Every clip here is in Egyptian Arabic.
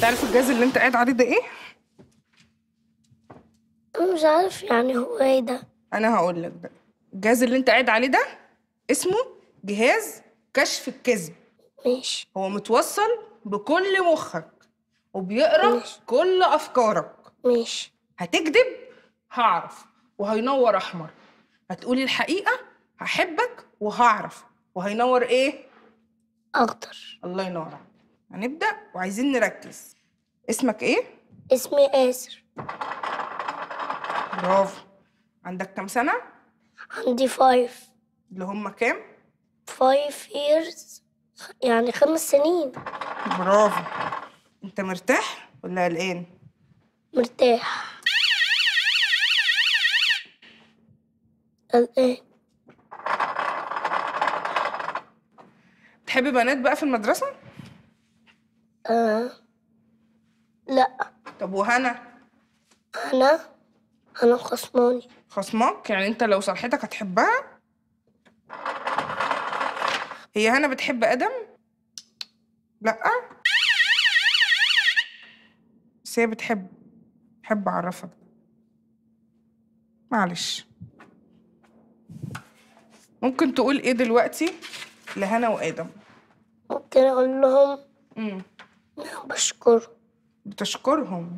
عارف الجهاز اللي انت قاعد عليه ده ايه انا مش عارف يعني هو ايه ده انا هقول لك بقى الجهاز اللي انت قاعد عليه ده اسمه جهاز كشف الكذب ماشي هو متوصل بكل مخك وبيقرا ماشي. كل افكارك ماشي هتكذب هعرف وهينور احمر هتقولي الحقيقه هحبك وهعرف وهينور ايه اخضر الله ينور عليك. هنبدا وعايزين نركز اسمك ايه اسمي آسر برافو عندك كام سنه عندي فايف اللي هم كام فايف years يعني خمس سنين برافو انت مرتاح ولا قلقان مرتاح قلقان تحبي بنات بقى في المدرسه آه. لا طب وهنا انا انا خصماني خصمك يعني انت لو صرحتك هتحبها هي هنا بتحب ادم لا بس هي بتحب بحب اعرفك معلش ممكن تقول ايه دلوقتي لهنا وادم ممكن اقول لهم امم أنا بشكر بتشكرهم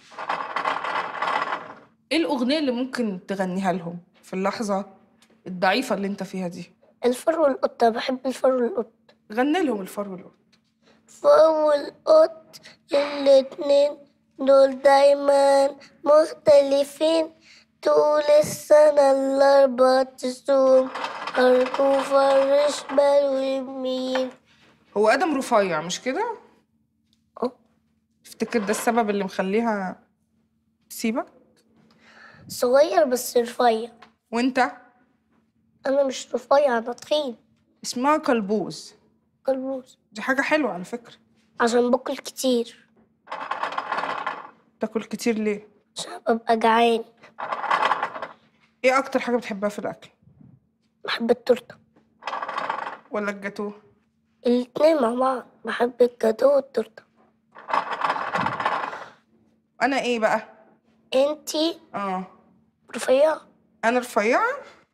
ايه الاغنيه اللي ممكن تغنيها لهم في اللحظه الضعيفه اللي انت فيها دي الفر والقطة بحب الفر والقط غني لهم الفر والقط فر والقط الاتنين دول دايما مختلفين طول السنة الأربع تصوم أرجو فرش بال ويمين هو ادم رفيع مش كده أه. تفتكر ده السبب اللي مخليها تسيبك صغير بس رفيع وانت أنا مش رفيع أنا تخين اسمها كلبوز كلبوز دي حاجه حلوه على فكره عشان باكل كتير تاكل كتير ليه عشان ببقى جعان ايه اكتر حاجه بتحبها في الاكل بحب التورتة ولا الجاتوه الاتنين مع بعض بحب الجاتو والتورتة انا ايه بقى انتي اه رفيعة انا رفيعه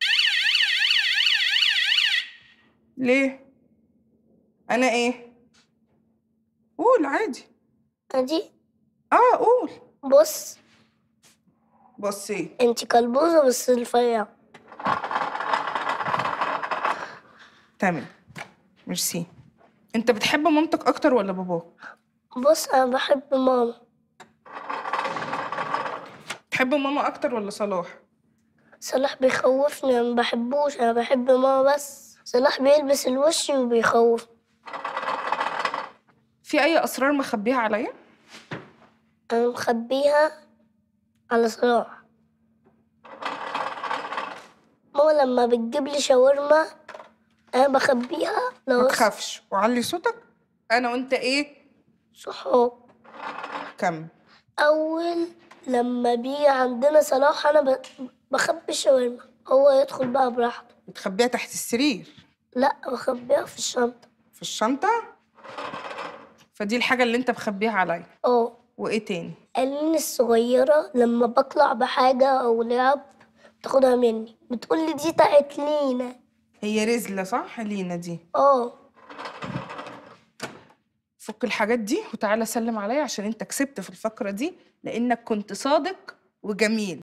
ليه انا ايه قول عادي ادي اه قول بص بصي انتي كلبوزة بس رفيعة تمام ميرسي انت بتحب مامتك اكتر ولا باباك بص انا بحب ماما تحب ماما اكتر ولا صلاح صلاح بيخوفني انا ما بحبوش انا بحب ماما بس صلاح بيلبس الوش وبيخوف في اي اسرار مخبيها عليا انا مخبيها على صلاح ماما لما بتجيب لي شاورما انا بخبيها ما لو تخافش وعلي صوتك انا وانت ايه صحاب كم اول لما بيجي عندنا صلاح انا ب- بخبي الشاورما هو يدخل بقى براحته بتخبيها تحت السرير لا بخبيها في الشنطة في الشنطه فدي الحاجه اللي انت مخبيها عليا اه وايه تاني قالين الصغيرة لما بطلع بحاجة أو لعب تاخدها مني بتقولي دي بتاعت لينا هي رزله صح لينا دي اه فك الحاجات دي وتعالى سلم عليا عشان انت كسبت في الفقره دي لانك كنت صادق وجميل